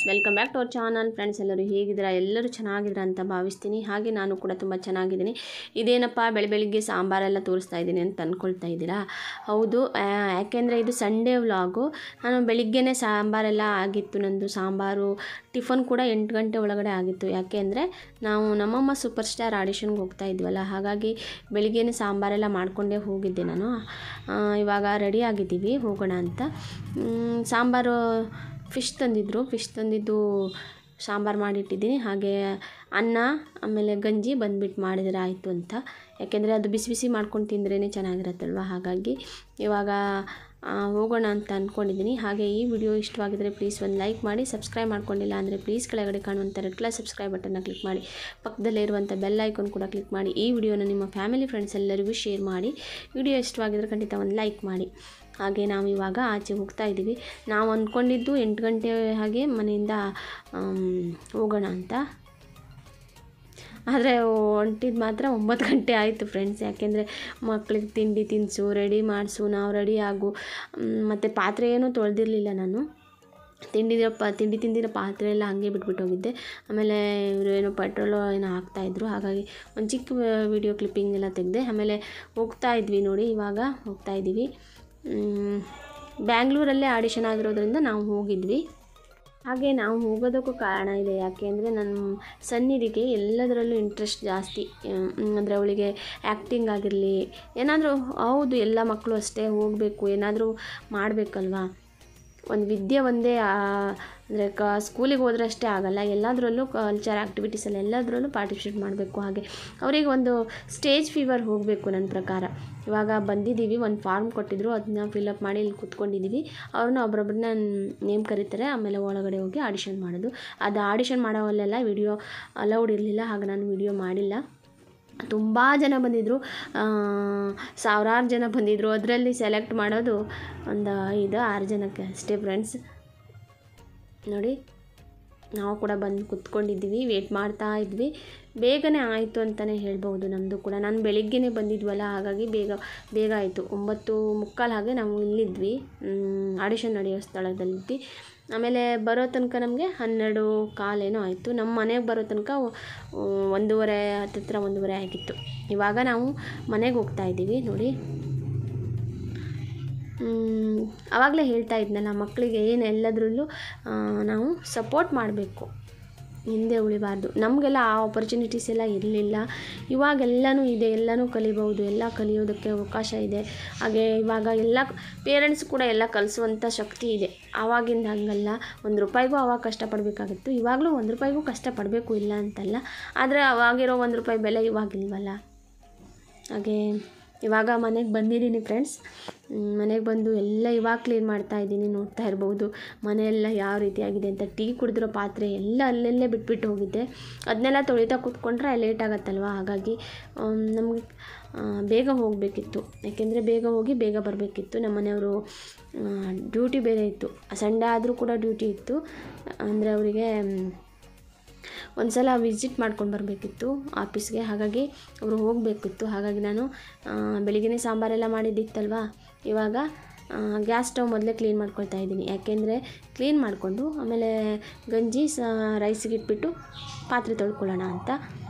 welcome back to our channel friends ಎಲ್ಲರೂ ಹೇಗಿದ್ದೀರಾ ಎಲ್ಲರೂ ಚೆನ್ನಾಗಿದ್ದೀರಾ ಅಂತ ಭಾವಿಸ್ತೀನಿ ಹಾಗೆ ನಾನು ಕೂಡ ತುಂಬ ಚೆನ್ನಾಗಿದ್ದೀನಿ ಇದೇನಪ್ಪ ಬೆಳೆ ಬೆಳಿಗ್ಗೆ ಸಾಂಬಾರೆಲ್ಲ ತೋರಿಸ್ತಾ ಇದ್ದೀನಿ ಅಂತ ಅಂದ್ಕೊಳ್ತಾ ಇದ್ದೀರಾ ಹೌದು ಆ, ಯಾಕೆಂದರೆ ಇದು ಸಂಡೇ ವ್ಲಾಗು ನಾನು ಬೆಳಿಗ್ಗೆನೇ ಸಾಂಬಾರೆಲ್ಲ ಆಗಿತ್ತು ನಂದು ಸಾಂಬಾರು ಟಿಫನ್ ಕೂಡ ಎಂಟು ಗಂಟೆ ಒಳಗಡೆ ಆಗಿತ್ತು ಯಾಕೆ ಅಂದರೆ ನಾವು ನಮ್ಮಮ್ಮ ಸೂಪರ್ ಸ್ಟಾರ್ ಆಡಿಷನ್ಗೆ ಹೋಗ್ತಾ ಇದ್ವಲ್ಲ ಹಾಗಾಗಿ ಬೆಳಿಗ್ಗೆನೇ ಸಾಂಬಾರೆಲ್ಲ ಮಾಡ್ಕೊಂಡೇ ಹೋಗಿದ್ದೆ ನಾನು ಆ, ಇವಾಗ ರೆಡಿ ಆಗಿದ್ದೀವಿ ಹೋಗೋಣ ಅಂತ ಮ್, ಸಾಂಬಾರು ಫಿಶ್ ತಂದಿದ್ದರು ಫಿಶ್ ತಂದಿದ್ದು ಸಾಂಬಾರು ಮಾಡಿಟ್ಟಿದ್ದೀನಿ ಹಾಗೆ ಅನ್ನ ಆಮೇಲೆ ಗಂಜಿ ಬಂದ್ಬಿಟ್ಟು ಮಾಡಿದರೆ ಆಯಿತು ಅಂತ ಯಾಕೆಂದರೆ ಅದು ಬಿಸಿ ಬಿಸಿ ಮಾಡ್ಕೊಂಡು ತಿಂದ್ರೇ ಚೆನ್ನಾಗಿರತ್ತಲ್ವ ಹಾಗಾಗಿ ಇವಾಗ ಆ, ಹೋಗೋಣ ಅಂತ ಅಂದ್ಕೊಂಡಿದ್ದೀನಿ ಹಾಗೆ ಈ ವಿಡಿಯೋ ಇಷ್ಟವಾಗಿದ್ದರೆ ಪ್ಲೀಸ್ ಒಂದು ಲೈಕ್ ಮಾಡಿ ಸಬ್ಸ್ಕ್ರೈಬ್ ಮಾಡ್ಕೊಂಡಿಲ್ಲ ಅಂದರೆ ಪ್ಲೀಸ್ ಕೆಳಗಡೆ ಕಾಣುವಂಥ ರೆಡ್ ಕಲರ್ ಸಬ್ಸ್ಕ್ರೈಬ್ ಬಟನ್ನ ಕ್ಲಿಕ್ ಮಾಡಿ ಪಕ್ಕದಲ್ಲೇ ಇರುವಂಥ ಬೆಲ್ ಐಕಾನ್ ಕೂಡ ಕ್ಲಿಕ್ ಮಾಡಿ ಈ ವಿಡಿಯೋನ ನಿಮ್ಮ ಫ್ಯಾಮಿಲಿ ಫ್ರೆಂಡ್ಸ್ ಎಲ್ಲರಿಗೂ ಶೇರ್ ಮಾಡಿ ವಿಡಿಯೋ ಇಷ್ಟವಾಗಿದ್ದರೆ ಖಂಡಿತ ಒಂದು ಲೈಕ್ ಮಾಡಿ ಹಾಗೆ ನಾವು ಇವಾಗ ಆಚೆ ಹೋಗ್ತಾ ಇದ್ದೀವಿ ನಾವು ಅಂದ್ಕೊಂಡಿದ್ದು ಎಂಟು ಗಂಟೆ ಹಾಗೆ ಮನೆಯಿಂದ ಆಮ್, ಹೋಗೋಣ ಅಂತ ಆದರೆ ಹೊಂಟಿದ್ದು ಮಾತ್ರ ಒಂಬತ್ತು ಗಂಟೆ ಆಯಿತು ಫ್ರೆಂಡ್ಸ್ ಯಾಕೆಂದರೆ ಮಕ್ಳಿಗೆ ತಿಂಡಿ ತಿನಿಸು ರೆಡಿ ಮಾಡಿಸು ನಾವು ರೆಡಿ ಆಗು ಮತ್ತು ಪಾತ್ರೆ ಏನೂ ತೊಳೆದಿರಲಿಲ್ಲ ನಾನು ತಿಂಡಿರೋ ಪ ತಿಂಡಿ ತಿಂದಿರೋ ಪಾತ್ರೆ ಎಲ್ಲ ಹಾಗೆ ಬಿಟ್ಬಿಟ್ಟು ಹೋಗಿದ್ದೆ ಆಮೇಲೆ ಇವರು ಏನೋ ಪೆಟ್ರೋಲು ಏನೋ ಹಾಕ್ತಾಯಿದ್ರು ಹಾಗಾಗಿ ಒಂದು ಚಿಕ್ಕ ವಿಡಿಯೋ ಕ್ಲಿಪ್ಪಿಂಗ್ ಎಲ್ಲ ತೆಗೆದೆ ಆಮೇಲೆ ಹೋಗ್ತಾ ಇದ್ವಿ ನೋಡಿ ಇವಾಗ ಹೋಗ್ತಾ ಇದ್ದೀವಿ ಮ್, ಬ್ಯಾಂಗ್ಳೂರಲ್ಲೇ ಆಡಿಷನ್ ಆಗಿರೋದ್ರಿಂದ ನಾವು ಹೋಗಿದ್ವಿ ಹಾಗೆ ನಾವು ಹೋಗೋದಕ್ಕೂ ಕಾರಣ ಇದೆ ಯಾಕೆ ಅಂದರೆ ನನ್ನ ಸನ್ನಿಧಿಗೆ ಎಲ್ಲದರಲ್ಲೂ ಇಂಟ್ರೆಸ್ಟ್ ಜಾಸ್ತಿ ಅಂದರೆ ಅವಳಿಗೆ ಆ್ಯಕ್ಟಿಂಗ್ ಆಗಿರಲಿ ಏನಾದರೂ ಹೌದು ಎಲ್ಲ ಮಕ್ಕಳು ಅಷ್ಟೇ ಹೋಗಬೇಕು ಏನಾದರೂ ಮಾಡಬೇಕಲ್ವಾ ಒಂದು ವಿದ್ಯೆ ಒಂದೇ ಅಂದರೆ ಕ ಸ್ಕೂಲಿಗೆ ಹೋದ್ರೆ ಅಷ್ಟೇ ಆಗಲ್ಲ ಎಲ್ಲದರಲ್ಲೂ ಕಲ್ಚರ್ ಆ್ಯಕ್ಟಿವಿಟೀಸಲ್ಲಿ ಎಲ್ಲದರಲ್ಲೂ ಪಾರ್ಟಿಸಿಪೇಟ್ ಮಾಡಬೇಕು ಹಾಗೆ ಅವರಿಗೆ ಒಂದು ಸ್ಟೇಜ್ ಫೀವರ್ ಹೋಗಬೇಕು ನನ್ನ ಪ್ರಕಾರ ಇವಾಗ ಬಂದಿದ್ದೀವಿ ಒಂದು ಫಾರ್ಮ್ ಕೊಟ್ಟಿದ್ರು ಅದನ್ನ ಫಿಲಪ್ ಮಾಡಿ ಇಲ್ಲಿ ಕೂತ್ಕೊಂಡಿದ್ದೀವಿ ಅವ್ರನ್ನ ಒಬ್ರೊಬ್ರನ್ನ ನೇಮ್ ಕರೀತಾರೆ ಆಮೇಲೆ ಒಳಗಡೆ ಹೋಗಿ ಆಡಿಷನ್ ಮಾಡೋದು ಅದು ಆಡಿಷನ್ ಮಾಡೋವಲ್ಲೆಲ್ಲ ವಿಡಿಯೋ ಅಲೌಡ್ ಇರಲಿಲ್ಲ ಹಾಗೆ ನಾನು ವಿಡಿಯೋ ಮಾಡಿಲ್ಲ ತುಂಬ ಜನ ಬಂದಿದ್ದರು ಸಾವಿರಾರು ಜನ ಬಂದಿದ್ದರು ಅದರಲ್ಲಿ ಸೆಲೆಕ್ಟ್ ಮಾಡೋದು ಒಂದು ಐದು ಆರು ಜನಕ್ಕೆ ಅಷ್ಟೇ ಫ್ರೆಂಡ್ಸ್ ನೋಡಿ ನಾವು ಕೂಡ ಬಂದು ಕುತ್ಕೊಂಡಿದ್ದೀವಿ ವೇಟ್ ಮಾಡ್ತಾ ಇದ್ವಿ ಬೇಗನೆ ಆಯಿತು ಅಂತಲೇ ಹೇಳ್ಬೋದು ನಮ್ಮದು ಕೂಡ ನಾನು ಬೆಳಿಗ್ಗೆನೇ ಬಂದಿದ್ವಲ್ಲ ಹಾಗಾಗಿ ಬೇಗ ಬೇಗ ಆಯಿತು ಒಂಬತ್ತು ಮುಕ್ಕಾಲು ಹಾಗೆ ನಾವು ಇಲ್ಲಿದ್ವಿ ಆಡಿಷನ್ ನಡೆಯೋ ಸ್ಥಳದಲ್ಲಿದ್ವಿ ಆಮೇಲೆ ಬರೋ ತನಕ ನಮಗೆ ಹನ್ನೆರಡು ಕಾಲೇನೋ ಆಯಿತು ನಮ್ಮ ಮನೆಗೆ ಬರೋ ತನಕ ಒ- ಒಂದೂವರೆ ಹತ್ತತ್ರ ಒಂದೂವರೆ ಆಗಿತ್ತು ಇವಾಗ ನಾವು ಮನೆಗೆ ಹೋಗ್ತಾ ಇದ್ದೀವಿ ನೋಡಿ ಆವಾಗಲೇ ಹೇಳ್ತಾ ಇದ್ನಲ್ಲ ಮಕ್ಕಳಿಗೆ ಏನು ಎಲ್ಲದರಲ್ಲೂ ಆ, ನಾವು ಸಪೋರ್ಟ್ ಮಾಡಬೇಕು ಹಿಂದೆ ಉಳಿಬಾರ್ದು ನಮಗೆಲ್ಲ ಆ ಆಪರ್ಚುನಿಟೀಸ್ ಎಲ್ಲ ಇರಲಿಲ್ಲ ಇವಾಗೆಲ್ಲನೂ ಇದೆ ಎಲ್ಲನೂ ಕಲಿಬಹುದು ಎಲ್ಲ ಕಲಿಯೋದಕ್ಕೆ ಅವಕಾಶ ಇದೆ ಹಾಗೆ ಇವಾಗ ಎಲ್ಲ ಪೇರೆಂಟ್ಸ್ ಕೂಡ ಎಲ್ಲ ಕಲಿಸುವಂಥ ಶಕ್ತಿ ಇದೆ ಆವಾಗಿಂದ ಹಂಗಲ್ಲ ಒಂದು ರೂಪಾಯಿಗೂ ಅವಾಗ ಕಷ್ಟಪಡಬೇಕಾಗಿತ್ತು ಇವಾಗಲೂ ಒಂದು ರೂಪಾಯಿಗೂ ಕಷ್ಟಪಡಬೇಕು ಇಲ್ಲ ಅಂತಲ್ಲ ಆದರೆ ಅವಾಗಿರೋ ಒಂದು ರೂಪಾಯಿ ಬೆಲೆ ಇವಾಗಿಲ್ವಲ್ಲ ಹಾಗೆ ಇವಾಗ ಮನೆಗೆ ಬಂದಿದ್ದೀನಿ ಫ್ರೆಂಡ್ಸ್ ಮನೆಗೆ ಬಂದು ಎಲ್ಲ ಇವಾಗ ಕ್ಲೀನ್ ಮಾಡ್ತಾ ಇದ್ದೀನಿ ನೋಡ್ತಾ ಇರ್ಬೋದು ಮನೆಯೆಲ್ಲ ಯಾವ ರೀತಿಯಾಗಿದೆ ಅಂತ ಟೀ ಕುಡಿದಿರೋ ಪಾತ್ರೆ ಎಲ್ಲ ಅಲ್ಲೆಲ್ಲೇ ಬಿಟ್ಬಿಟ್ಟು ಹೋಗಿದ್ದೆ ಅದನ್ನೆಲ್ಲ ತೊಳಿತಾ ಕೂತ್ಕೊಂಡ್ರೆ ಲೇಟ್ ಆಗುತ್ತಲ್ವ ಹಾಗಾಗಿ ನಮಗೆ ಬೇಗ ಹೋಗಬೇಕಿತ್ತು ಯಾಕೆಂದರೆ ಬೇಗ ಹೋಗಿ ಬೇಗ ಬರಬೇಕಿತ್ತು ನಮ್ಮ ಮನೆಯವರು ಡ್ಯೂಟಿ ಬೇರೆ ಇತ್ತು ಸಂಡೇ ಆದರೂ ಕೂಡ ಡ್ಯೂಟಿ ಇತ್ತು ಅಂದರೆ ಅವರಿಗೆ ಒಂದು ಸಲ ವಿಸಿಟ್ ಮಾಡ್ಕೊಂಡು ಬರಬೇಕಿತ್ತು ಆಫೀಸ್ಗೆ ಹಾಗಾಗಿ ಅವರು ಹೋಗಬೇಕಿತ್ತು ಹಾಗಾಗಿ ನಾನು ಆ, ಬೆಳಿಗ್ಗೆನೇ ಸಾಂಬಾರೆಲ್ಲ ಮಾಡಿದ್ದಿತ್ತಲ್ವ ಇವಾಗ ಗ್ಯಾಸ್ ಸ್ಟವ್ ಮೊದಲೇ ಕ್ಲೀನ್ ಮಾಡ್ಕೊಳ್ತಾ ಇದ್ದೀನಿ ಯಾಕೆಂದರೆ ಕ್ಲೀನ್ ಮಾಡಿಕೊಂಡು ಆಮೇಲೆ ಗಂಜಿ ಸ ರೈಸಿಗೆ ಇಟ್ಬಿಟ್ಟು ಪಾತ್ರೆ ತೊಳ್ಕೊಳ್ಳೋಣ ಅಂತ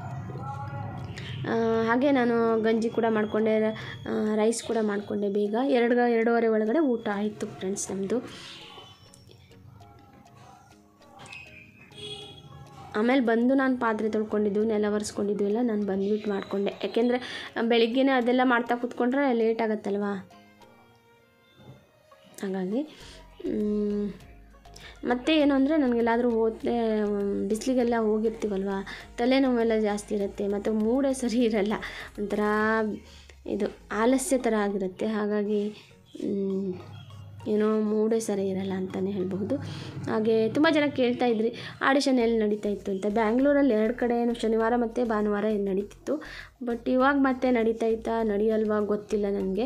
ಆ, ಹಾಗೆ ನಾನು ಗಂಜಿ ಕೂಡ ಮಾಡಿಕೊಂಡೆ ರೈಸ್ ಕೂಡ ಮಾಡಿಕೊಂಡೆ ಬೇಗ ಎರಡು ಎರಡೂವರೆ ಒಳಗಡೆ ಊಟ ಆಯಿತು ಫ್ರೆಂಡ್ಸ್ ನಮ್ಮದು ಆಮೇಲೆ ಬಂದು ನಾನು ಪಾತ್ರೆ ತೊಳ್ಕೊಂಡಿದ್ದು ನೆಲ ಒರೆಸ್ಕೊಂಡಿದ್ದು ಎಲ್ಲ ನಾನು ಬಂದ್ಬಿಟ್ಟು ಮಾಡಿಕೊಂಡೆ ಯಾಕೆಂದರೆ ಬೆಳಿಗ್ಗೆನೇ ಅದೆಲ್ಲ ಮಾಡ್ತಾ ಕೂತ್ಕೊಂಡ್ರೆ ಲೇಟ್ ಆಗುತ್ತಲ್ವಾ ಹಾಗಾಗಿ ಮ್, ಮತ್ತೆ ಏನು ಅಂದರೆ ನನಗೆಲ್ಲಾದರೂ ಹೋದರೆ ಬಿಸಿಲಿಗೆಲ್ಲ ಹೋಗಿರ್ತೀವಲ್ವ ತಲೆನೋವೆಲ್ಲ ಜಾಸ್ತಿ ಇರುತ್ತೆ ಮತ್ತು ಮೂಡೇ ಸರಿ ಇರಲ್ಲ ಒಂಥರ ಇದು ಆಲಸ್ಯ ಥರ ಆಗಿರುತ್ತೆ ಹಾಗಾಗಿ ಮ್, ಏನೋ ಮೂಡೇ ಸರಿ ಇರಲ್ಲ ಅಂತಲೇ ಹೇಳ್ಬಹುದು ಹಾಗೆ ತುಂಬ ಜನ ಕೇಳ್ತಾ ಇದ್ರಿ ಆಡಿಷನ್ ಎಲ್ಲಿ ನಡೀತಾ ಇತ್ತು ಅಂತ ಬ್ಯಾಂಗ್ಳೂರಲ್ಲಿ ಎರಡು ಕಡೆ ಏನು ಶನಿವಾರ ಮತ್ತು ಭಾನುವಾರ ಇಲ್ಲಿ ನಡೀತಿತ್ತು ಬಟ್ ಇವಾಗ ಮತ್ತೆ ನಡೀತಾ ಇತ್ತಾ ನಡೆಯಲ್ವಾ ಗೊತ್ತಿಲ್ಲ ನನಗೆ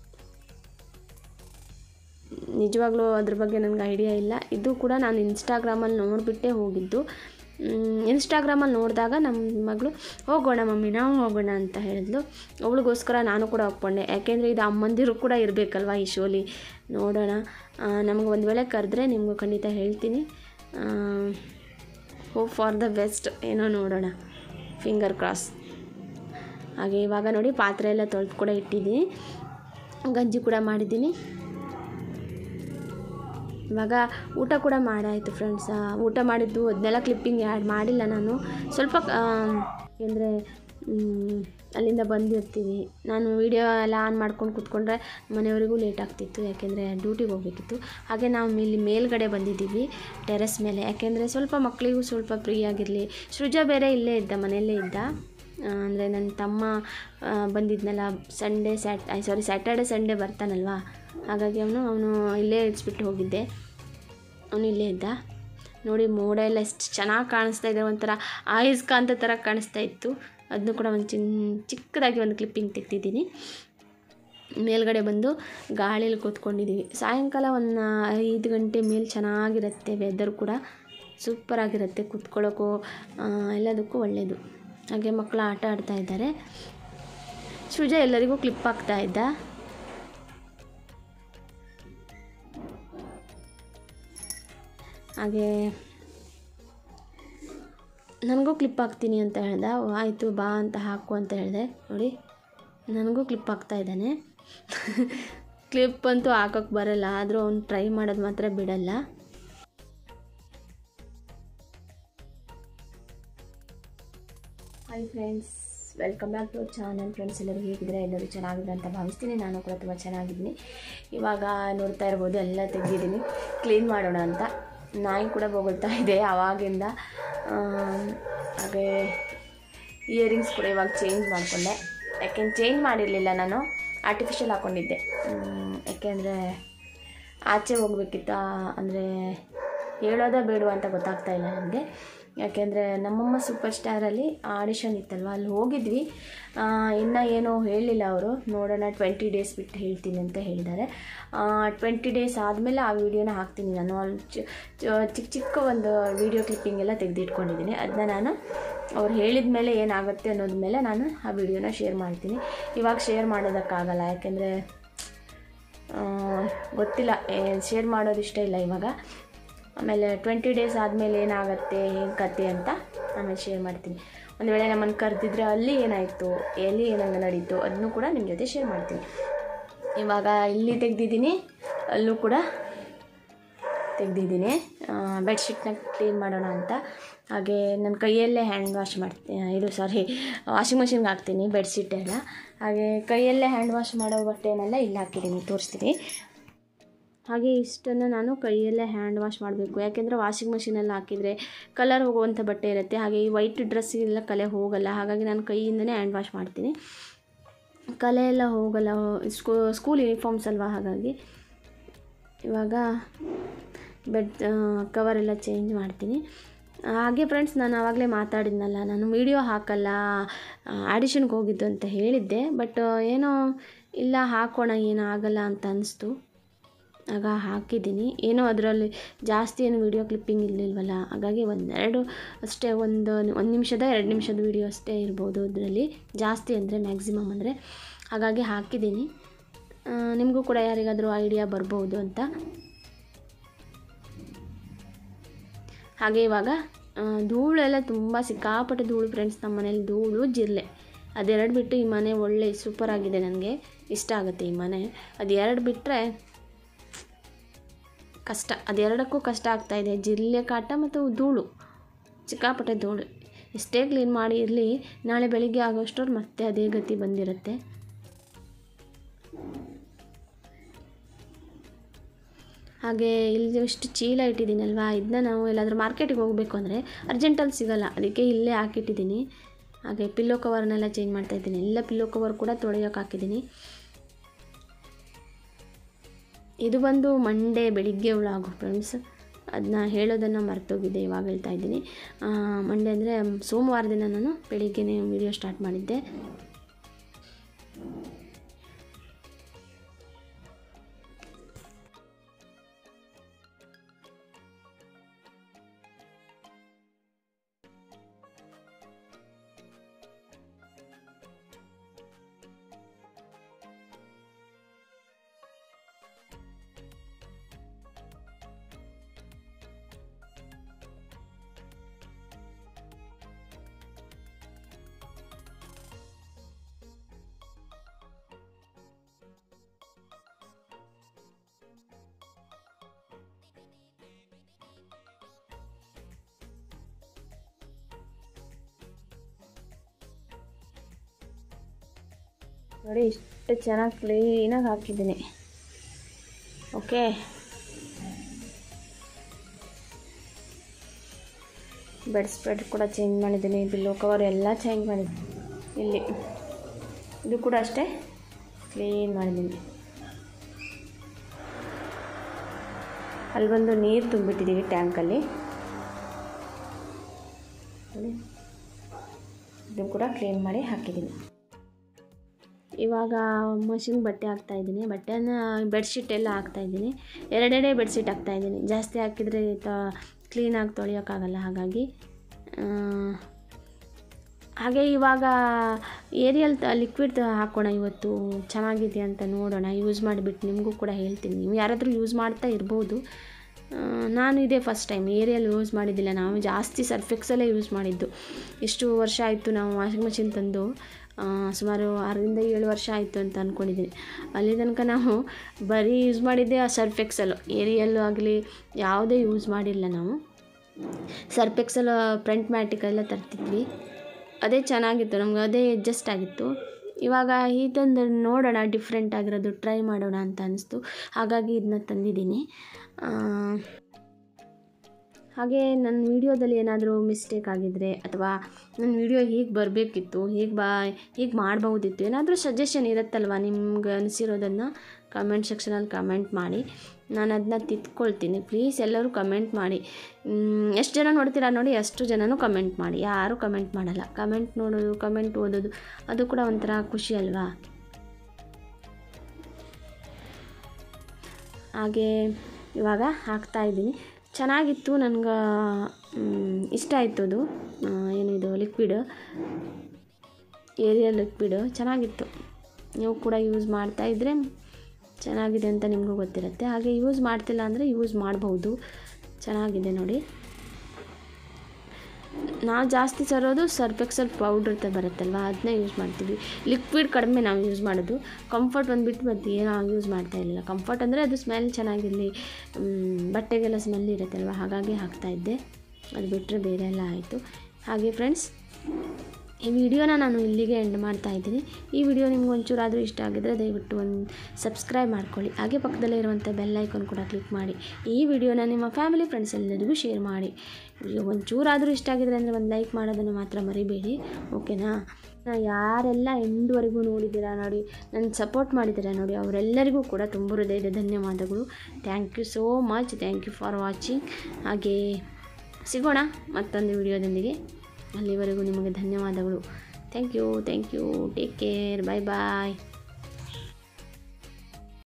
ನಿಜವಾಗ್ಲೂ ಅದ್ರ ಬಗ್ಗೆ ನನಗೆ ಐಡಿಯಾ ಇಲ್ಲ ಇದು ಕೂಡ ನಾನು ಇನ್ಸ್ಟಾಗ್ರಾಮಲ್ಲಿ ನೋಡಿಬಿಟ್ಟೇ ಹೋಗಿದ್ದು ಇನ್ಸ್ಟಾಗ್ರಾಮಲ್ಲಿ ನೋಡಿದಾಗ ನಮ್ಮ ಮಗಳು ಹೋಗೋಣ ಮಮ್ಮಿ ನಾವು ಹೋಗೋಣ ಅಂತ ಹೇಳಿದ್ಲು ಅವಳಿಗೋಸ್ಕರ ನಾನು ಕೂಡ ಒಪ್ಕೊಂಡೆ ಯಾಕೆಂದರೆ ಇದು ಅಮ್ಮಂದಿರು ಕೂಡ ಇರಬೇಕಲ್ವ ಈ ಶೋಲಿ ನೋಡೋಣ ನಮಗೆ ಒಂದು ವೇಳೆ ಕರೆದ್ರೆ ನಿಮಗೂ ಖಂಡಿತ ಹೇಳ್ತೀನಿ ಹೋಪ್ ಫಾರ್ ದ ಬೆಸ್ಟ್ ಏನೋ ನೋಡೋಣ ಫಿಂಗರ್ ಕ್ರಾಸ್ ಹಾಗೆ ಇವಾಗ ನೋಡಿ ಪಾತ್ರೆ ಎಲ್ಲ ತೊಳೆದು ಕೂಡ ಇಟ್ಟಿದ್ದೀನಿ ಗಂಜಿ ಕೂಡ ಮಾಡಿದ್ದೀನಿ ಇವಾಗ ಊಟ ಕೂಡ ಮಾಡಾಯಿತು ಫ್ರೆಂಡ್ಸ್ ಊಟ ಮಾಡಿದ್ದು ಅದನ್ನೆಲ್ಲ ಕ್ಲಿಪ್ಪಿಂಗ್ ಆ್ಯಡ್ ಮಾಡಿಲ್ಲ ನಾನು ಸ್ವಲ್ಪ ಅಂದರೆ ಅಲ್ಲಿಂದ ಬಂದಿರ್ತೀವಿ ನಾನು ವೀಡಿಯೋ ಎಲ್ಲ ಆನ್ ಮಾಡ್ಕೊಂಡು ಕೂತ್ಕೊಂಡ್ರೆ ಮನೆಯವರಿಗೂ ಲೇಟ್ ಆಗ್ತಿತ್ತು ಯಾಕೆಂದರೆ ಡ್ಯೂಟಿಗೆ ಹೋಗಬೇಕಿತ್ತು ಹಾಗೆ ನಾವು ಇಲ್ಲಿ ಮೇಲ್ಗಡೆ ಬಂದಿದ್ದೀವಿ ಟೆರೆಸ್ ಮೇಲೆ ಯಾಕೆಂದರೆ ಸ್ವಲ್ಪ ಮಕ್ಕಳಿಗೂ ಸ್ವಲ್ಪ ಫ್ರೀ ಆಗಿರಲಿ ಸೃಜ ಬೇರೆ ಇಲ್ಲೇ ಇದ್ದ ಮನೆಯಲ್ಲೇ ಇದ್ದ ಅಂದರೆ ನನ್ನ ತಮ್ಮ ಆ, ಬಂದಿದ್ನಲ್ಲ Sunday Sat sorry Saturday Sunday ಬರ್ತಾನಲ್ವಾ ಹಾಗಾಗಿ ಅವನು ಅವನು ಇಲ್ಲೇ ಇಳಿಸ್ಬಿಟ್ಟು ಹೋಗಿದ್ದೆ ಅವನು ಇಲ್ಲೇ ಇದ್ದ ನೋಡಿ ಮೋಡ ಎಲ್ಲ ಎಷ್ಟು ಚೆನ್ನಾಗಿ ಕಾಣಿಸ್ತಾ ಇದೆ ಒಂಥರ ಆಯುಷ್ಕಾಂತ ಥರ ಕಾಣಿಸ್ತಾ ಇತ್ತು ಅದನ್ನು ಕೂಡ ಒಂದು ಚಿನ್ ಚಿಕ್ಕದಾಗಿ ಒಂದು ಕ್ಲಿಪ್ಪಿಂಗ್ ತೆಗ್ದಿದ್ದೀನಿ ಮೇಲ್ಗಡೆ ಬಂದು ಗಾಳಿಯಲ್ಲಿ ಕೂತ್ಕೊಂಡಿದ್ದೀವಿ ಸಾಯಂಕಾಲ ಒಂದು ಐದು ಗಂಟೆ ಮೇಲೆ ಚೆನ್ನಾಗಿರುತ್ತೆ ವೆದರ್ ಕೂಡ ಸೂಪರಾಗಿರುತ್ತೆ ಕೂತ್ಕೊಳ್ಳೋಕ್ಕೂ ಆ, ಎಲ್ಲದಕ್ಕೂ ಒಳ್ಳೆಯದು ಹಾಗೆ ಮಕ್ಕಳು ಆಟ ಆಡ್ತಾ ಇದ್ದಾರೆ ಸೃಜ ಎಲ್ಲರಿಗೂ ಕ್ಲಿಪ್ ಆಗ್ತಾ ಇದ್ದ ಹಾಗೆ ನನಗೂ ಕ್ಲಿಪ್ ಹಾಕ್ತೀನಿ ಅಂತ ಹೇಳ್ದ ಓ, ಆಯಿತು ಬಾ ಅಂತ ಹಾಕು ಅಂತ ಹೇಳಿದೆ ನೋಡಿ ನನಗೂ ಕ್ಲಿಪ್ ಹಾಕ್ತಾ ಇದ್ದಾನೆ ಕ್ಲಿಪ್ ಅಂತೂ ಹಾಕೋಕ್ಕೆ ಬರಲ್ಲ ಆದರೂ ಅವ್ನು ಟ್ರೈ ಮಾಡೋದು ಮಾತ್ರ ಬಿಡಲ್ಲ hi friends welcome back to channel friends ಎಲ್ಲರೂ ಹೇಗಿದ್ರೆ ಎಲ್ಲರೂ ಚೆನ್ನಾಗಿದೆ ಅಂತ ಭಾವಿಸ್ತೀನಿ ನಾನು ಕೂಡ ತುಂಬ ಚೆನ್ನಾಗಿದ್ದೀನಿ ಇವಾಗ ನೋಡ್ತಾ ಇರ್ಬೋದು ಎಲ್ಲ ತೆಗೆದಿದ್ದೀನಿ ಕ್ಲೀನ್ ಮಾಡೋಣ ಅಂತ ನಾಯಿ ಕೂಡ ಬೊಗಳ್ತಾ ಇದೆ ಆವಾಗಿಂದ ಆಮ್, ಹಾಗೆ ಇಯರಿಂಗ್ಸ್ ಕೂಡ ಇವಾಗ ಚೇಂಜ್ ಮಾಡಿಕೊಂಡೆ ಯಾಕೆಂದ್ರೆ ಚೇಂಜ್ ಮಾಡಿರಲಿಲ್ಲ ನಾನು ಆರ್ಟಿಫಿಷಿಯಲ್ ಹಾಕ್ಕೊಂಡಿದ್ದೆ ಮ್, ಯಾಕೆಂದರೆ ಆಚೆ ಹೋಗ್ಬೇಕಿತ್ತ ಅಂದರೆ ಹೇಳೋದ ಬೇಡ ಅಂತ ಗೊತ್ತಾಗ್ತಾ ಇಲ್ಲ ನನಗೆ ಯಾಕೆಂದರೆ ನಮ್ಮಮ್ಮ ಸೂಪರ್ ಸ್ಟಾರಲ್ಲಿ ಆಡಿಷನ್ ಇತ್ತಲ್ವ ಅಲ್ಲಿ ಹೋಗಿದ್ವಿ ಇನ್ನು ಏನೋ ಹೇಳಿಲ್ಲ ಅವರು ನೋಡೋಣ ಟ್ವೆಂಟಿ ಡೇಸ್ ಬಿಟ್ಟು ಹೇಳ್ತೀನಿ ಅಂತ ಹೇಳಿದ್ದಾರೆ ಟ್ವೆಂಟಿ ಡೇಸ್ ಆದಮೇಲೆ ಆ ವಿಡಿಯೋನ ಹಾಕ್ತೀನಿ ನಾನು ಅಲ್ಲಿ ಚಿ- ಚ- ಚಿಕ್ಕ ಚಿಕ್ಕ ಒಂದು ವಿಡಿಯೋ ಕ್ಲಿಪ್ಪಿಂಗ್ ಎಲ್ಲ ತೆಗೆದಿಟ್ಕೊಂಡಿದ್ದೀನಿ ಅದನ್ನ ನಾನು ಅವ್ರು ಹೇಳಿದ ಮೇಲೆ ಏನಾಗುತ್ತೆ ಅನ್ನೋದ ಮೇಲೆ ನಾನು ಆ ವಿಡಿಯೋನ ಶೇರ್ ಮಾಡ್ತೀನಿ ಇವಾಗ ಶೇರ್ ಮಾಡೋದಕ್ಕಾಗಲ್ಲ ಯಾಕೆಂದರೆ ಆ, ಗೊತ್ತಿಲ್ಲ ಶೇರ್ ಮಾಡೋದು ಇಷ್ಟ ಇಲ್ಲ ಇವಾಗ ಆಮೇಲೆ ಟ್ವೆಂಟಿ ಡೇಸ್ ಆದಮೇಲೆ ಏನಾಗುತ್ತೆ ಏನು ಕತೆ ಅಂತ ಆಮೇಲೆ ಶೇರ್ ಮಾಡ್ತೀನಿ ಒಂದು ವೇಳೆ ನಮ್ಮನ್ನು ಕರೆದಿದ್ರೆ ಅಲ್ಲಿ ಏನಾಯಿತು ಎಲ್ಲಿ ಏನಂಗೆ ನಡೀತು ಅದನ್ನು ಕೂಡ ನಿಮ್ಮ ಜೊತೆ ಶೇರ್ ಮಾಡ್ತೀನಿ ಇವಾಗ ಇಲ್ಲಿ ತೆಗ್ದಿದ್ದೀನಿ ಅಲ್ಲೂ ಕೂಡ ತೆಗ್ದಿದ್ದೀನಿ ಬೆಡ್ಶೀಟ್ನ ಕ್ಲೀನ್ ಮಾಡೋಣ ಅಂತ ಹಾಗೆ ನನ್ನ ಕೈಯಲ್ಲೇ ಹ್ಯಾಂಡ್ ವಾಶ್ ಮಾಡ್ತೀನಿ ಇದು ಸಾರಿ ವಾಷಿಂಗ್ ಮಷಿನ್ಗೆ ಹಾಕ್ತೀನಿ ಬೆಡ್ಶೀಟ್ ಎಲ್ಲ ಹಾಗೆ ಕೈಯಲ್ಲೇ ಹ್ಯಾಂಡ್ ವಾಶ್ ಮಾಡೋ ಬಟ್ಟೆನೆಲ್ಲ ಇಲ್ಲಿ ಹಾಕಿದ್ದೀನಿ ತೋರಿಸ್ತೀನಿ ಹಾಗೆ ಇಷ್ಟನ್ನು ನಾನು ಕೈಯಲ್ಲೇ ಹ್ಯಾಂಡ್ ವಾಶ್ ಮಾಡಬೇಕು ಯಾಕೆಂದರೆ ವಾಷಿಂಗ್ ಮಷಿನಲ್ಲಿ ಹಾಕಿದರೆ ಕಲರ್ ಹೋಗುವಂಥ ಬಟ್ಟೆ ಇರುತ್ತೆ ಹಾಗೆ ಈ ವೈಟ್ ಡ್ರೆಸ್ಸಿಗೆಲ್ಲ ಕಲೆ ಹೋಗಲ್ಲ ಹಾಗಾಗಿ ನಾನು ಕೈಯಿಂದನೇ ಹ್ಯಾಂಡ್ ವಾಶ್ ಮಾಡ್ತೀನಿ ಕಲೆ ಎಲ್ಲ ಹೋಗಲ್ಲ ಸ್ಕೂ ಸ್ಕೂಲ್ ಯೂನಿಫಾರ್ಮ್ಸ್ ಅಲ್ವಾ ಹಾಗಾಗಿ ಇವಾಗ ಬೆಡ್ ಕವರೆಲ್ಲ ಚೇಂಜ್ ಮಾಡ್ತೀನಿ ಹಾಗೆ ಫ್ರೆಂಡ್ಸ್ ನಾನು ಆವಾಗಲೇ ಮಾತಾಡಿದ್ನಲ್ಲ ನಾನು ವೀಡಿಯೋ ಹಾಕಲ್ಲ ಆಡಿಷನ್ಗೆ ಹೋಗಿದ್ದು ಅಂತ ಹೇಳಿದ್ದೆ ಬಟ್ ಏನೋ ಇಲ್ಲ ಹಾಕೋಣ ಏನೂ ಆಗಲ್ಲ ಅಂತ ಅನಿಸ್ತು ಆಗ ಹಾಕಿದ್ದೀನಿ ಏನೋ ಅದರಲ್ಲಿ ಜಾಸ್ತಿ ಏನು ವೀಡಿಯೋ ಕ್ಲಿಪ್ಪಿಂಗ್ ಇರಲಿಲ್ವಲ್ಲ ಹಾಗಾಗಿ ಒಂದೆರಡು ಅಷ್ಟೇ ಒಂದು ಒಂದು ನಿಮಿಷದ ಎರಡು ನಿಮಿಷದ ವೀಡಿಯೋ ಅಷ್ಟೇ ಇರ್ಬೋದು ಅದರಲ್ಲಿ ಜಾಸ್ತಿ ಅಂದರೆ ಮ್ಯಾಕ್ಸಿಮಮ್ ಅಂದರೆ ಹಾಗಾಗಿ ಹಾಕಿದ್ದೀನಿ ಆ, ನಿಮಗೂ ಕೂಡ ಯಾರಿಗಾದರೂ ಐಡಿಯಾ ಬರ್ಬೋದು ಅಂತ ಹಾಗೆ ಇವಾಗ ಆ, ಧೂಳೆಲ್ಲ ತುಂಬ ಸಿಕ್ಕಾಪಟ್ಟೆ ಧೂಳು ಫ್ರೆಂಡ್ಸ್ ನಮ್ಮ ಮನೇಲಿ ಧೂಳು ಜಿರಳೆ ಅದೆರಡು ಬಿಟ್ಟು ಈ ಮನೆ ಒಳ್ಳೆ ಸೂಪರ್ ಆಗಿದೆ ನನಗೆ ಇಷ್ಟ ಆಗುತ್ತೆ ಈ ಮನೆ ಅದು ಎರಡು ಬಿಟ್ಟರೆ ಕಷ್ಟ ಅದೆರಡಕ್ಕೂ ಕಷ್ಟ ಆಗ್ತಾಯಿದೆ ಜಿರಳೆ ಕಾಟ ಮತ್ತು ಧೂಳು ಸಿಕ್ಕಾಪಟ್ಟೆ ಧೂಳು ಎಷ್ಟೇ ಕ್ಲೀನ್ ಮಾಡಿ ಇರಲಿ ನಾಳೆ ಬೆಳಿಗ್ಗೆ ಆಗೋಷ್ಟರಲ್ಲಿ ಮತ್ತೆ ಅದೇ ಗತಿ ಬಂದಿರುತ್ತೆ ಹಾಗೆ ಇಲ್ಲಿ ಇಷ್ಟು ಚೀಲ ಇಟ್ಟಿದ್ದೀನಲ್ವಾ ಇದನ್ನ ನಾವು ಎಲ್ಲಾದರೂ ಮಾರ್ಕೆಟಿಗೆ ಹೋಗಬೇಕು ಅಂದರೆ ಅರ್ಜೆಂಟಲ್ಲಿ ಸಿಗಲ್ಲ ಅದಕ್ಕೆ ಇಲ್ಲೇ ಹಾಕಿಟ್ಟಿದ್ದೀನಿ ಹಾಗೆ ಪಿಲ್ಲೋ ಕವರ್ನೆಲ್ಲ ಚೇಂಜ್ ಮಾಡ್ತಾ ಇದ್ದೀನಿ ಎಲ್ಲ ಪಿಲ್ಲೋ ಕವರ್ ಕೂಡ ತೊಳೆಯೋಕೆ ಹಾಕಿದ್ದೀನಿ ಇದು ಬಂದು ಮಂಡೇ ಬೆಳಿಗ್ಗೆ ವ್ಲಾಗು ಫ್ರೆಂಡ್ಸ್ ಅದನ್ನ ಹೇಳೋದನ್ನು ಮರ್ತೋಗಿದ್ದೆ ಇವಾಗ ಹೇಳ್ತಾ ಇದ್ದೀನಿ ಮಂಡೇ ಅಂದರೆ ಸೋಮವಾರ ದಿನ ನಾನು ಬೆಳಿಗ್ಗೆನೇ ವಿಡಿಯೋ ಸ್ಟಾರ್ಟ್ ಮಾಡಿದ್ದೆ ನೋಡಿ ಇಷ್ಟು ಚೆನ್ನಾಗಿ ಕ್ಲೀನಾಗಿ ಹಾಕಿದ್ದೀನಿ ಓಕೆ ಬೆಡ್ ಸ್ಪ್ರೆಡ್ ಕೂಡ ಚೇಂಜ್ ಮಾಡಿದ್ದೀನಿ ಬಿಲ್ಲೋ ಕವರ್ ಎಲ್ಲ ಚೇಂಜ್ ಮಾಡಿದ್ದೀನಿ ಇಲ್ಲಿ ಇದು ಕೂಡ ಅಷ್ಟೇ ಕ್ಲೀನ್ ಮಾಡಿದ್ದೀನಿ ಅಲ್ಲಿ ಬಂದು ನೀರು ತುಂಬಿಟ್ಟಿದ್ದೀವಿ ಟ್ಯಾಂಕಲ್ಲಿ ನೋಡಿ ಇದು ಕೂಡ ಕ್ಲೀನ್ ಮಾಡಿ ಹಾಕಿದ್ದೀನಿ ಇವಾಗ ಮಷಿನ್ ಬಟ್ಟೆ ಹಾಕ್ತಾ ಇದ್ದೀನಿ ಬಟ್ಟೆನ ಬೆಡ್ಶೀಟ್ ಎಲ್ಲ ಹಾಕ್ತಾ ಇದ್ದೀನಿ ಎರಡೆರಡೇ ಬೆಡ್ಶೀಟ್ ಹಾಕ್ತಾ ಇದ್ದೀನಿ ಜಾಸ್ತಿ ಹಾಕಿದರೆ ತ ಕ್ಲೀನಾಗಿ ತೊಳೆಯೋಕ್ಕಾಗಲ್ಲ ಹಾಗಾಗಿ ಆ, ಹಾಗೆ ಇವಾಗ ಏರಿಯಲ್ ಲಿಕ್ವಿಡ್ ಹಾಕೋಣ ಇವತ್ತು ಚೆನ್ನಾಗಿದೆ ಅಂತ ನೋಡೋಣ ಯೂಸ್ ಮಾಡಿಬಿಟ್ಟು ನಿಮಗೂ ಕೂಡ ಹೇಳ್ತೀನಿ ನೀವು ಯಾರಾದರೂ ಯೂಸ್ ಮಾಡ್ತಾ ಇರ್ಬೋದು ಆ, ನಾನು ಇದೇ ಫಸ್ಟ್ ಟೈಮ್ ಏರಿಯಲ್ ಯೂಸ್ ಮಾಡಿದ್ದಿಲ್ಲ ನಾವು ಜಾಸ್ತಿ ಸರ್ಫೆಕ್ಸಲ್ಲೇ ಯೂಸ್ ಮಾಡಿದ್ದು ಎಷ್ಟು ವರ್ಷ ಆಯಿತು ನಾವು ವಾಷಿಂಗ್ ಮಿಷಿನ್ ತಂದು ಆ, ಸುಮಾರು ಆರರಿಂದ ಏಳು ವರ್ಷ ಆಯಿತು ಅಂತ ಅಂದ್ಕೊಂಡಿದ್ದೀನಿ ಅಲ್ಲಿ ತನಕ ನಾವು ಬರೀ ಯೂಸ್ ಮಾಡಿದ್ದೆ ಆ ಸರ್ಫೆಕ್ಸಲ್ಲು ಏರಿಯಲ್ಲು ಆಗಲಿ ಯಾವುದೇ ಯೂಸ್ ಮಾಡಿಲ್ಲ ನಾವು ಸರ್ಪೆಕ್ಸಲ್ ಫ್ರಂಟ್ ಮ್ಯಾಟಿಗೆಲ್ಲ ತರ್ತಿದ್ವಿ ಅದೇ ಚೆನ್ನಾಗಿತ್ತು ನಮ್ಗೆ ಅದೇ ಅಡ್ಜಸ್ಟ್ ಆಗಿತ್ತು ಇವಾಗ ಇದೊಂದು ನೋಡೋಣ ಡಿಫ್ರೆಂಟ್ ಆಗಿರೋದು ಟ್ರೈ ಮಾಡೋಣ ಅಂತ ಅನಿಸ್ತು ಹಾಗಾಗಿ ಇದನ್ನ ತಂದಿದ್ದೀನಿ ಆ, ಹಾಗೆ ನನ್ನ ವೀಡಿಯೋದಲ್ಲಿ ಏನಾದರೂ ಮಿಸ್ಟೇಕ್ ಆಗಿದ್ದರೆ ಅಥವಾ ನನ್ನ ವೀಡಿಯೋ ಹೀಗೆ ಬರಬೇಕಿತ್ತು ಹೀಗೆ ಬಾ ಹೀಗೆ ಮಾಡ್ಬೋದಿತ್ತು ಏನಾದರೂ ಸಜೆಷನ್ ಇರುತ್ತಲ್ವ ನಿಮ್ಗೆ ಅನಿಸಿರೋದನ್ನು ಕಮೆಂಟ್ ಸೆಕ್ಷನಲ್ಲಿ ಕಮೆಂಟ್ ಮಾಡಿ ನಾನು ಅದನ್ನ ತಿದ್ಕೊಳ್ತೀನಿ ಪ್ಲೀಸ್ ಎಲ್ಲರೂ ಕಮೆಂಟ್ ಮಾಡಿ ಎಷ್ಟು ಜನ ನೋಡ್ತೀರಾ ನೋಡಿ ಅಷ್ಟು ಜನನೂ ಕಮೆಂಟ್ ಮಾಡಿ ಯಾರೂ ಕಮೆಂಟ್ ಮಾಡಲ್ಲ ಕಮೆಂಟ್ ನೋಡೋದು ಕಮೆಂಟ್ ಓದೋದು ಅದು ಕೂಡ ಒಂಥರ ಖುಷಿ ಅಲ್ವಾ ಹಾಗೆ ಇವಾಗ ಹಾಕ್ತಾ ಇದ್ದೀನಿ ಚೆನ್ನಾಗಿತ್ತು ನನಗೆ ಇಷ್ಟ ಆಯಿತು ಅದು ಆ, ಏನಿದು ಲಿಕ್ವಿಡ್ ಏರಿಯಲ್ ಲಿಕ್ವಿಡ್ ಚೆನ್ನಾಗಿತ್ತು ನೀವು ಕೂಡ ಯೂಸ್ ಮಾಡ್ತಾ ಇದ್ದರೆ ಚೆನ್ನಾಗಿದೆ ಅಂತ ನಿಮಗೂ ಗೊತ್ತಿರುತ್ತೆ ಹಾಗೆ ಯೂಸ್ ಮಾಡ್ತಿಲ್ಲ ಅಂದರೆ ಯೂಸ್ ಮಾಡ್ಬೋದು ಚೆನ್ನಾಗಿದೆ ನೋಡಿ ನಾವು ಜಾಸ್ತಿ ತರೋದು ಸರ್ಫೆಕ್ಸಲ್ ಪೌಡ್ರ್ ಅಂತ ಬರುತ್ತಲ್ವ ಅದನ್ನ ಯೂಸ್ ಮಾಡ್ತೀವಿ ಲಿಕ್ವಿಡ್ ಕಡಿಮೆ ನಾವು ಯೂಸ್ ಮಾಡೋದು ಕಂಫರ್ಟ್ ಬಂದುಬಿಟ್ಟು ಮತ್ತು ಏನೋ ಯೂಸ್ ಮಾಡ್ತಾ ಇರಲಿಲ್ಲ ಕಂಫರ್ಟ್ ಅಂದರೆ ಅದು ಸ್ಮೆಲ್ ಚೆನ್ನಾಗಿರಲಿ ಬಟ್ಟೆಗೆಲ್ಲ ಸ್ಮೆಲ್ ಇರುತ್ತಲ್ವ ಹಾಗಾಗಿ ಹಾಕ್ತಾಯಿದ್ದೆ ಅದು ಬಿಟ್ಟರೆ ಬೇರೆ ಎಲ್ಲ ಆಯಿತು ಹಾಗೆ ಫ್ರೆಂಡ್ಸ್ ಈ ವಿಡಿಯೋನ ನಾನು ಇಲ್ಲಿಗೆ ಎಂಡ್ ಮಾಡ್ತಾ ಇದ್ದೀನಿ ಈ ವಿಡಿಯೋ ನಿಮ್ಗೆ ಒಂಚೂರಾದರೂ ಇಷ್ಟ ಆಗಿದ್ರೆ ದಯವಿಟ್ಟು ಒಂದು ಸಬ್ಸ್ಕ್ರೈಬ್ ಮಾಡ್ಕೊಳ್ಳಿ ಹಾಗೆ ಪಕ್ಕದಲ್ಲೇ ಇರುವಂಥ ಬೆಲ್ ಐಕಾನ್ ಕೂಡ ಕ್ಲಿಕ್ ಮಾಡಿ ಈ ವಿಡಿಯೋನ ನಿಮ್ಮ ಫ್ಯಾಮಿಲಿ ಫ್ರೆಂಡ್ಸ್ ಎಲ್ಲರಿಗೂ ಶೇರ್ ಮಾಡಿ ವಿಡಿಯೋ ಒಂಚೂರಾದರೂ ಇಷ್ಟ ಆಗಿದ್ರೆ ಅಂದರೆ ಒಂದು ಲೈಕ್ ಮಾಡೋದನ್ನು ಮಾತ್ರ ಮರಿಬೇಡಿ ಓಕೆನಾ ನಾ ಯಾರೆಲ್ಲ ಎಂಡ್ವರೆಗೂ ನೋಡಿದ್ದೀರಾ ನೋಡಿ ನನ್ನ ಸಪೋರ್ಟ್ ಮಾಡಿದ್ದೀರಾ ನೋಡಿ ಅವರೆಲ್ಲರಿಗೂ ಕೂಡ ತುಂಬ ಹೃದಯದ ಧನ್ಯವಾದಗಳು thank you so much thank you for watching ಹಾಗೆ ಸಿಗೋಣ ಮತ್ತೊಂದು ವಿಡಿಯೋದೊಂದಿಗೆ ಅಲ್ಲಿವರೆಗೂ ನಿಮಗೆ ಧನ್ಯವಾದಗಳು thank you thank you take care bye bye